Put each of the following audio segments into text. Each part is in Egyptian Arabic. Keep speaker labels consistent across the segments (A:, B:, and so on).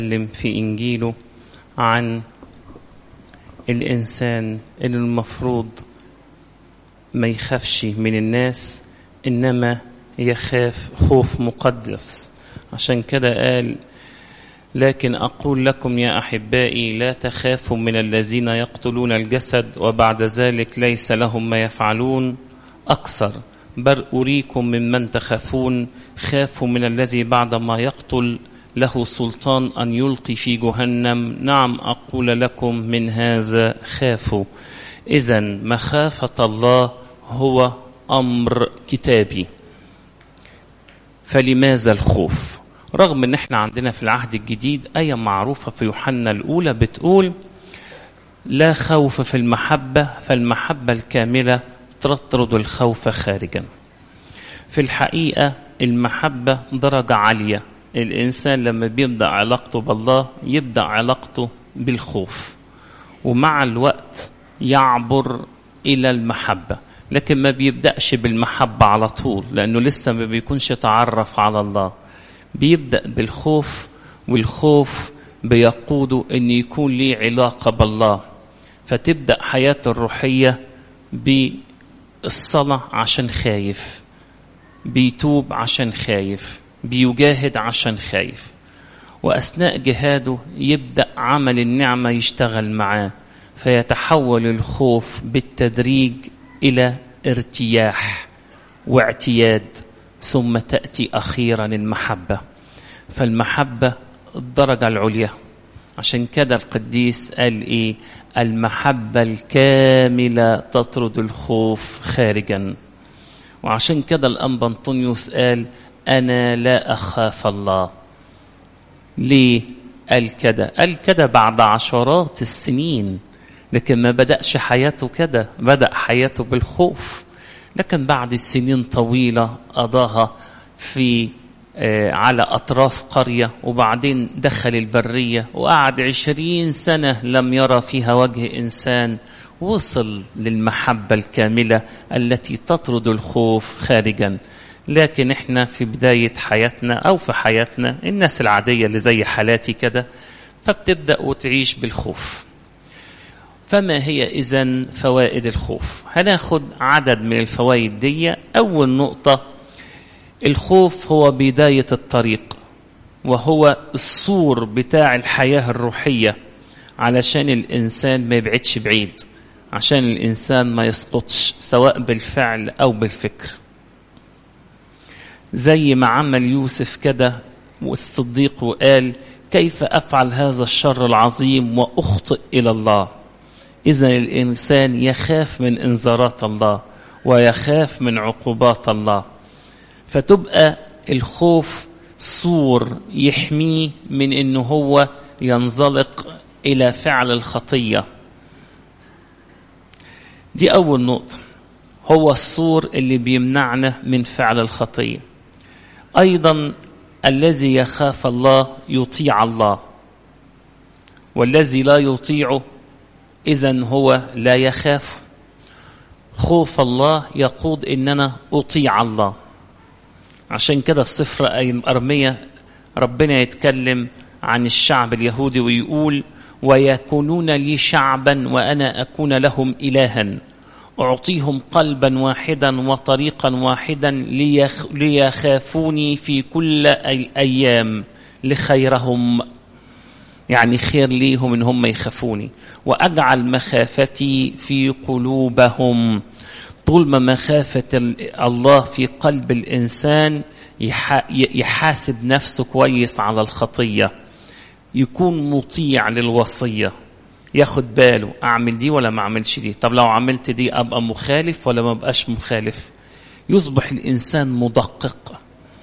A: اتكلم في إنجيله عن الإنسان اللي المفروض ما يخافش من الناس إنما يخاف خوف مقدس عشان كده قال لكن أقول لكم يا أحبائي لا تخافوا من الذين يقتلون الجسد وبعد ذلك ليس لهم ما يفعلون أكثر بل أريكم ممن تخافون خافوا من الذي بعدما يقتل له سلطان أن يلقي في جهنم نعم أقول لكم من هذا خافوا إذا مخافة الله هو أمر كتابي فلماذا الخوف رغم ان احنا عندنا في العهد الجديد آية معروفة في يوحنا الأولى بتقول لا خوف في المحبة فالمحبة الكاملة تطرد الخوف خارجا في الحقيقة المحبة درجة عالية الإنسان لما بيبدأ علاقته بالله يبدأ علاقته بالخوف ومع الوقت يعبر إلى المحبة لكن ما بيبدأش بالمحبة على طول لأنه لسه ما بيكونش تعرف على الله بيبدأ بالخوف والخوف بيقوده أن يكون ليه علاقة بالله فتبدأ حياته الروحية بالصلاة عشان خايف بيتوب عشان خايف بيجاهد عشان خايف وأثناء جهاده يبدأ عمل النعمة يشتغل معاه فيتحول الخوف بالتدريج إلى ارتياح واعتياد ثم تأتي أخيرا المحبة فالمحبة الدرجة العليا عشان كده القديس قال إيه المحبة الكاملة تطرد الخوف خارجا وعشان كده الأنبا أنطونيوس قال أنا لا أخاف الله ليه قال كده قال كده بعد عشرات السنين لكن ما بدأش حياته كده بدأ حياته بالخوف لكن بعد سنين طويلة قضاها في على أطراف قرية وبعدين دخل البرية وقعد عشرين سنة لم يرى فيها وجه إنسان وصل للمحبة الكاملة التي تطرد الخوف خارجا لكن احنا في بداية حياتنا أو في حياتنا الناس العادية اللي زي حالاتي كده فبتبدأ وتعيش بالخوف فما هي إذن فوائد الخوف هناخد عدد من الفوائد دي أول نقطة الخوف هو بداية الطريق وهو السور بتاع الحياة الروحية علشان الإنسان ما يبعدش بعيد عشان الإنسان ما يسقطش سواء بالفعل أو بالفكر زي ما عمل يوسف كده والصديق وقال كيف أفعل هذا الشر العظيم وأخطئ إلى الله إذا الإنسان يخاف من إنذارات الله ويخاف من عقوبات الله فتبقى الخوف سور يحميه من انه هو ينزلق الى فعل الخطيه دي اول نقطه هو السور اللي بيمنعنا من فعل الخطيه ايضا الذي يخاف الله يطيع الله والذي لا يطيعه اذا هو لا يخاف خوف الله يقود اننا اطيع الله عشان كده في سفر أرمية ربنا يتكلم عن الشعب اليهودي ويقول ويكونون لي شعبا وأنا أكون لهم إلها أعطيهم قلبا واحدا وطريقا واحدا ليخ ليخافوني في كل الأيام لخيرهم يعني خير ليهم إن هم يخافوني وأجعل مخافتي في قلوبهم طول ما مخافة الله في قلب الإنسان يحاسب نفسه كويس على الخطية يكون مطيع للوصية ياخد باله أعمل دي ولا ما أعملش دي طب لو عملت دي أبقى مخالف ولا ما بقاش مخالف يصبح الإنسان مدقق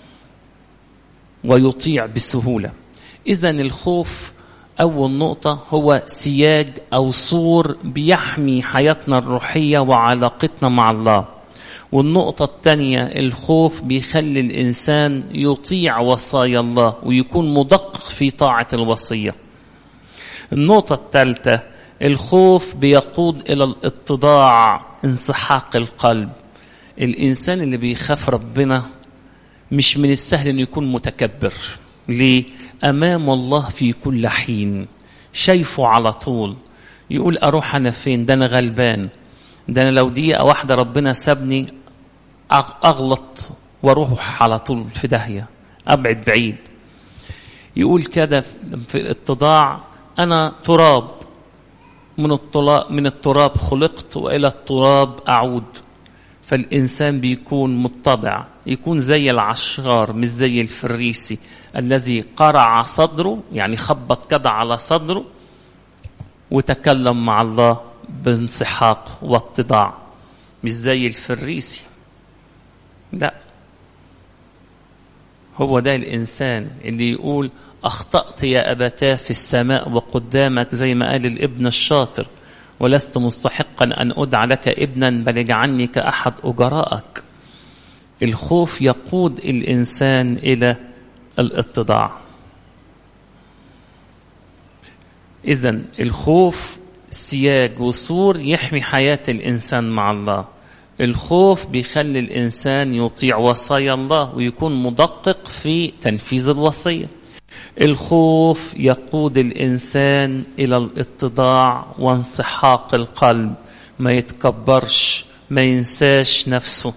A: ويطيع بسهولة إذا الخوف أول نقطة هو سياج أو سور بيحمي حياتنا الروحية وعلاقتنا مع الله والنقطة الثانية الخوف بيخلي الإنسان يطيع وصايا الله ويكون مدقق في طاعة الوصية النقطة الثالثة الخوف بيقود إلى الاتضاع انسحاق القلب الإنسان اللي بيخاف ربنا مش من السهل أنه يكون متكبر ليه امام الله في كل حين شايفه على طول يقول اروح انا فين ده انا غلبان ده انا لو دقيقه واحده ربنا سابني اغلط واروح على طول في داهيه ابعد بعيد يقول كده في الاتضاع انا تراب من التراب من التراب خلقت والى التراب اعود فالانسان بيكون متضع يكون زي العشار مش زي الفريسي الذي قرع صدره يعني خبط كده على صدره وتكلم مع الله بانسحاق واتضاع مش زي الفريسي لا هو ده الإنسان اللي يقول أخطأت يا أبتاه في السماء وقدامك زي ما قال الابن الشاطر ولست مستحقا أن أدعى لك ابنا بل اجعلني كأحد أجرائك الخوف يقود الإنسان إلى الاتضاع إذا الخوف سياج وسور يحمي حياة الإنسان مع الله الخوف بيخلي الإنسان يطيع وصايا الله ويكون مدقق في تنفيذ الوصية الخوف يقود الإنسان إلى الاتضاع وانسحاق القلب ما يتكبرش ما ينساش نفسه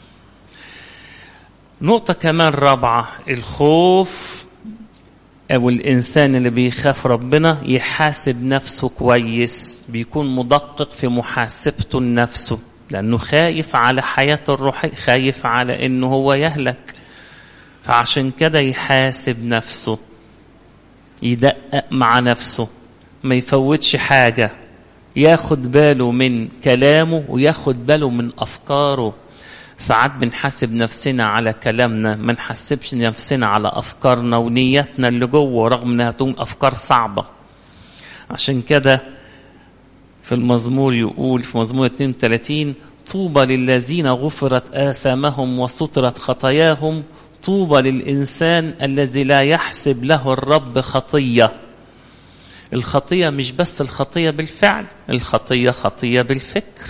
A: نقطة كمان رابعة الخوف أو الإنسان اللي بيخاف ربنا يحاسب نفسه كويس بيكون مدقق في محاسبته لنفسه لأنه خايف على حياته الروحية خايف على إنه هو يهلك فعشان كده يحاسب نفسه يدقق مع نفسه ما يفوتش حاجة ياخد باله من كلامه وياخد باله من أفكاره ساعات بنحاسب نفسنا على كلامنا ما نحاسبش نفسنا على أفكارنا ونيتنا اللي جوه رغم إنها تكون أفكار صعبة عشان كده في المزمور يقول في مزمور 32 طوبى للذين غفرت آثامهم وسترت خطاياهم طوبى للإنسان الذي لا يحسب له الرب خطية الخطية مش بس الخطية بالفعل الخطية خطية بالفكر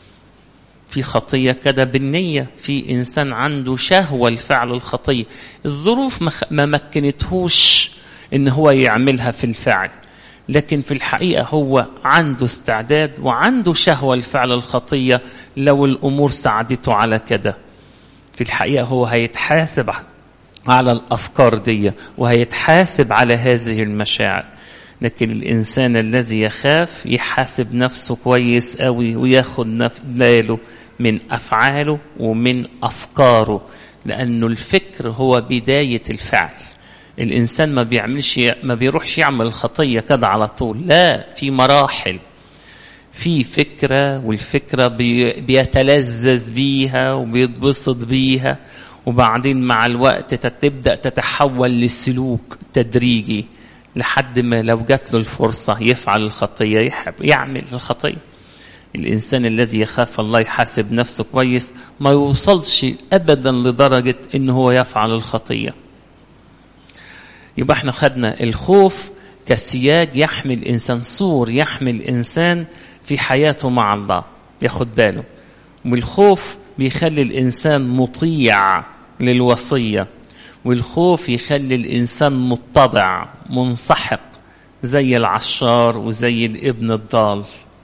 A: في خطية كده بالنية في إنسان عنده شهوة لفعل الخطية الظروف ما مكنتهوش إن هو يعملها في الفعل لكن في الحقيقة هو عنده استعداد وعنده شهوة لفعل الخطية لو الأمور ساعدته على كده في الحقيقة هو هيتحاسب على الأفكار دي وهيتحاسب على هذه المشاعر لكن الإنسان الذي يخاف يحاسب نفسه كويس قوي وياخد باله من أفعاله ومن أفكاره لأنه الفكر هو بداية الفعل الإنسان ما بيعملش ما بيروحش يعمل الخطية كده على طول لا في مراحل في فكرة والفكرة بي بيتلذذ بيها وبيتبسط بيها وبعدين مع الوقت تبدأ تتحول للسلوك تدريجي لحد ما لو جات له الفرصة يفعل الخطية يحب يعمل الخطية الإنسان الذي يخاف الله يحاسب نفسه كويس ما يوصلش أبدا لدرجة إن هو يفعل الخطية يبقى احنا خدنا الخوف كسياج يحمي الإنسان سور يحمي الإنسان في حياته مع الله ياخد باله والخوف بيخلي الإنسان مطيع للوصية والخوف يخلي الإنسان متضع منسحق زي العشار وزي الابن الضال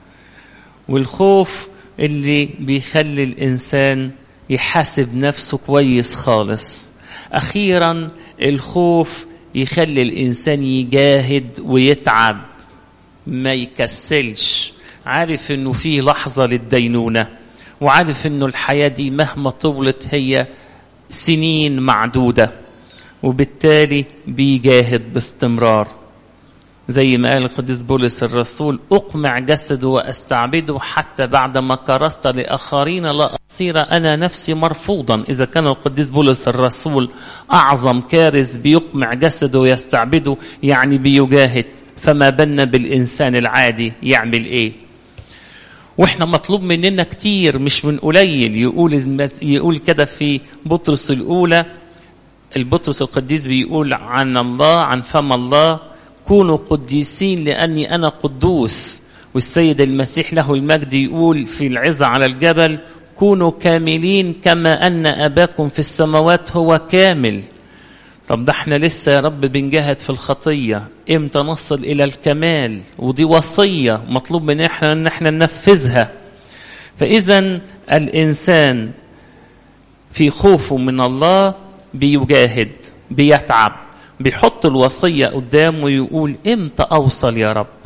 A: والخوف اللي بيخلي الإنسان يحاسب نفسه كويس خالص أخيرا الخوف يخلي الإنسان يجاهد ويتعب ما يكسلش عارف انه في لحظة للدينونة وعارف انه الحياة دي مهما طولت هي سنين معدودة وبالتالي بيجاهد باستمرار زي ما قال القديس بولس الرسول أقمع جسده وأستعبده حتى بعدما كرست لآخرين لا أصير أنا نفسي مرفوضا إذا كان القديس بولس الرسول أعظم كارث بيقمع جسده ويستعبده يعني بيجاهد فما بنا بالإنسان العادي يعمل إيه واحنا مطلوب مننا كتير مش من قليل يقول يقول كده في بطرس الاولى البطرس القديس بيقول عن الله عن فم الله كونوا قديسين لاني انا قدوس والسيد المسيح له المجد يقول في العظه على الجبل كونوا كاملين كما ان اباكم في السماوات هو كامل طب ده احنا لسه يا رب بنجاهد في الخطية امتى نصل الى الكمال ودي وصية مطلوب من احنا ان احنا ننفذها فاذا الانسان في خوفه من الله بيجاهد بيتعب بيحط الوصية قدامه ويقول امتى اوصل يا رب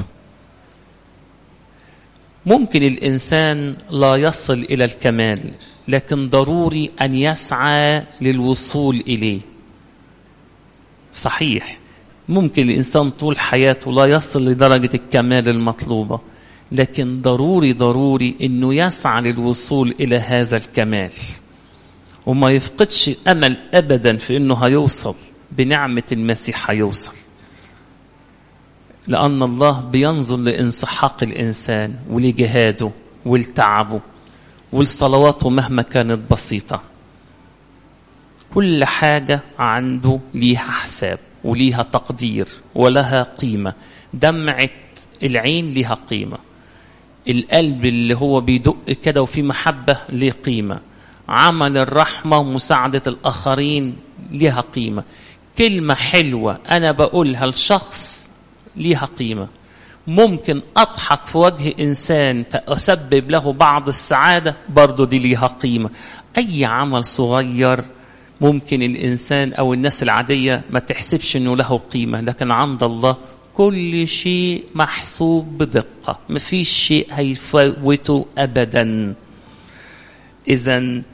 A: ممكن الانسان لا يصل الى الكمال لكن ضروري ان يسعى للوصول اليه صحيح ممكن الانسان طول حياته لا يصل لدرجه الكمال المطلوبه لكن ضروري ضروري انه يسعى للوصول الى هذا الكمال وما يفقدش امل ابدا في انه هيوصل بنعمه المسيح هيوصل لان الله بينظر لانسحاق الانسان ولجهاده ولتعبه ولصلواته مهما كانت بسيطه كل حاجة عنده ليها حساب وليها تقدير ولها قيمة دمعة العين ليها قيمة القلب اللي هو بيدق كده وفي محبة ليه قيمة عمل الرحمة ومساعدة الآخرين ليها قيمة كلمة حلوة أنا بقولها لشخص ليها قيمة ممكن أضحك في وجه إنسان فأسبب له بعض السعادة برضو دي ليها قيمة أي عمل صغير ممكن الإنسان أو الناس العادية ما تحسبش أنه له قيمة لكن عند الله كل شيء محسوب بدقة ما فيش شيء هيفوته أبدا إذا